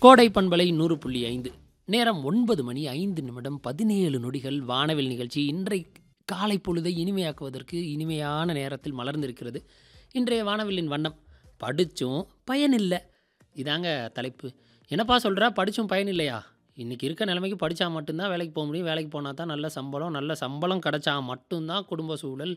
கோடை பண்பலை நூறு புள்ளி ஐந்து நேரம் ஒன்பது மணி ஐந்து நிமிடம் பதினேழு நொடிகள் வானவில் நிகழ்ச்சி இன்றை காலை பொழுதை இனிமையாக்குவதற்கு இனிமையான நேரத்தில் மலர்ந்திருக்கிறது இன்றைய வானவில்லின் வண்ணம் படிச்சும் பயனில்லை இதாங்க தலைப்பு என்னப்பா சொல்கிறா படிச்சும் பயன் இல்லையா இன்றைக்கி இருக்க நிலைமைக்கு படித்தா மட்டும்தான் வேலைக்கு போக முடியும் வேலைக்கு போனால் தான் நல்ல சம்பளம் நல்ல சம்பளம் கிடைச்சா மட்டும்தான் குடும்ப சூழல்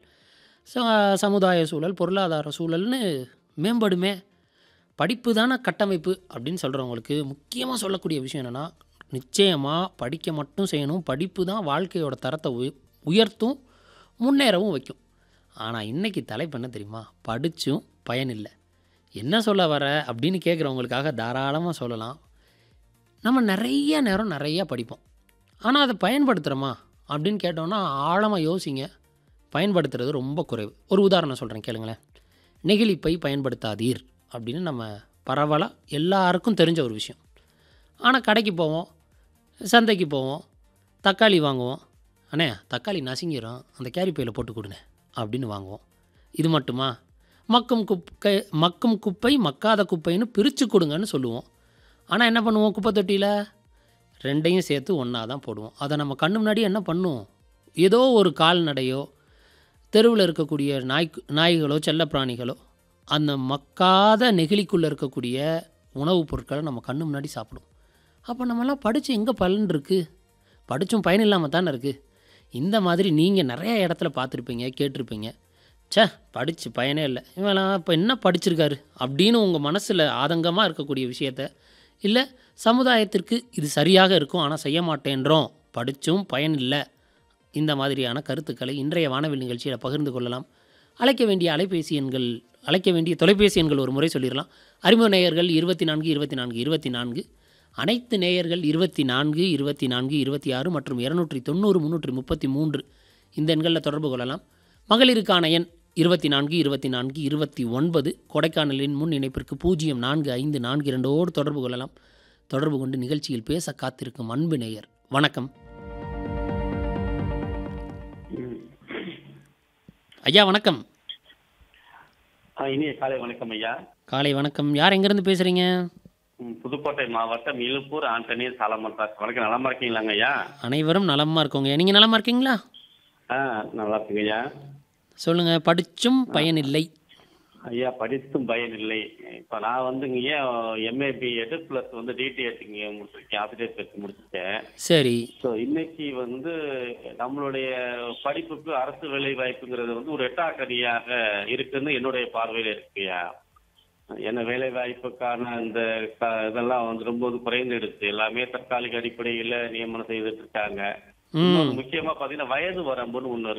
ச- சமுதாய சூழல் பொருளாதார சூழல்னு மேம்படுமே படிப்பு தானே கட்டமைப்பு அப்படின்னு சொல்கிறவங்களுக்கு முக்கியமாக சொல்லக்கூடிய விஷயம் என்னென்னா நிச்சயமாக படிக்க மட்டும் செய்யணும் படிப்பு தான் வாழ்க்கையோட தரத்தை உய உயர்த்தும் முன்னேறவும் வைக்கும் ஆனால் இன்றைக்கி தலைப்பு என்ன தெரியுமா படித்தும் பயனில்லை என்ன சொல்ல வர அப்படின்னு கேட்குறவங்களுக்காக தாராளமாக சொல்லலாம் நம்ம நிறைய நேரம் நிறையா படிப்போம் ஆனால் அதை பயன்படுத்துகிறோமா அப்படின்னு கேட்டோன்னா ஆழமாக யோசிங்க பயன்படுத்துறது ரொம்ப குறைவு ஒரு உதாரணம் சொல்கிறேன் கேளுங்களேன் நெகிழிப்பை பயன்படுத்தாதீர் அப்படின்னு நம்ம பரவலாக எல்லாருக்கும் தெரிஞ்ச ஒரு விஷயம் ஆனால் கடைக்கு போவோம் சந்தைக்கு போவோம் தக்காளி வாங்குவோம் அண்ணே தக்காளி நசுங்கிரும் அந்த கேரி பையில் போட்டு கொடுங்க அப்படின்னு வாங்குவோம் இது மட்டுமா மக்கும் குப்பை மக்கும் குப்பை மக்காத குப்பைன்னு பிரித்து கொடுங்கன்னு சொல்லுவோம் ஆனால் என்ன பண்ணுவோம் குப்பை தொட்டியில் ரெண்டையும் சேர்த்து ஒன்றா தான் போடுவோம் அதை நம்ம கண்ணு முன்னாடி என்ன பண்ணுவோம் ஏதோ ஒரு கால்நடையோ தெருவில் இருக்கக்கூடிய நாய் நாய்களோ செல்லப்பிராணிகளோ அந்த மக்காத நெகிழிக்குள்ளே இருக்கக்கூடிய உணவுப் பொருட்களை நம்ம கண்ணு முன்னாடி சாப்பிடும் அப்போ நம்மலாம் படித்து எங்கே பலன் இருக்குது படித்தும் பயன் இல்லாமல் தானே இருக்குது இந்த மாதிரி நீங்கள் நிறைய இடத்துல பார்த்துருப்பீங்க கேட்டிருப்பீங்க ச்சே படித்து பயனே இல்லை இவெல்லாம் இப்போ என்ன படிச்சிருக்காரு அப்படின்னு உங்கள் மனசில் ஆதங்கமாக இருக்கக்கூடிய விஷயத்த இல்லை சமுதாயத்திற்கு இது சரியாக இருக்கும் ஆனால் செய்ய மாட்டேன்றோம் படித்தும் பயன் இல்லை இந்த மாதிரியான கருத்துக்களை இன்றைய வானவில் நிகழ்ச்சியில் பகிர்ந்து கொள்ளலாம் அழைக்க வேண்டிய அலைபேசி எண்கள் அழைக்க வேண்டிய தொலைபேசி எண்கள் ஒரு முறை சொல்லிடலாம் அறிமுக நேயர்கள் இருபத்தி நான்கு இருபத்தி நான்கு இருபத்தி நான்கு அனைத்து நேயர்கள் இருபத்தி நான்கு இருபத்தி நான்கு இருபத்தி ஆறு மற்றும் இருநூற்றி தொண்ணூறு முந்நூற்றி முப்பத்தி மூன்று இந்த எண்களில் தொடர்பு கொள்ளலாம் மகளிருக்கான எண் இருபத்தி நான்கு இருபத்தி நான்கு இருபத்தி ஒன்பது கொடைக்கானலின் முன் இணைப்பிற்கு பூஜ்ஜியம் நான்கு ஐந்து நான்கு இரண்டோடு தொடர்பு கொள்ளலாம் தொடர்பு கொண்டு நிகழ்ச்சியில் பேச காத்திருக்கும் அன்பு நேயர் வணக்கம் ஐயா வணக்கம் ஆ, இனிய காலை வணக்கம் ஐயா காலை வணக்கம் யார் எங்கேருந்து பேசுகிறீங்க ம், புதுக்கோட்டை மாவட்டம் இழுப்பூர் ஆண்டனி சாலமன் ராஜ் வணக்கம் நலமா இருக்கீங்களாங்க ஐயா அனைவரும் நலமாக இருக்கோங்க நீங்கள் நலமாக இருக்கீங்களா ஆ நல்லா இருக்குங்க ஐயா சொல்லுங்கள் படிச்சும் பயனில்லை ஐயா படித்தும் பயன் இல்லை இப்போ நான் வந்து இங்கே எம்ஏ பிஎட் ப்ளஸ் வந்து டிடிஎட் இங்கே முடிச்சிருக்கேன் ஆசிரியர் பயிற்சி முடிச்சிட்டேன் சரி ஸோ இன்னைக்கு வந்து நம்மளுடைய படிப்புக்கு அரசு வேலை வாய்ப்புங்கிறது வந்து ஒரு எட்டாக்கடியாக இருக்குன்னு என்னுடைய பார்வையில் இருக்குயா ஏன்னா வேலை வாய்ப்புக்கான அந்த க- இதெல்லாம் வந்து ரொம்ப குறைந்துடுச்சு எல்லாமே தற்காலிக அடிப்படையில் நியமனம் செய்துட்டு இருக்காங்க ம் இன்னொரு முக்கியமா பாத்தீங்கன்னா வயது வரம்புன்னு ஒண்ணு இருக்கு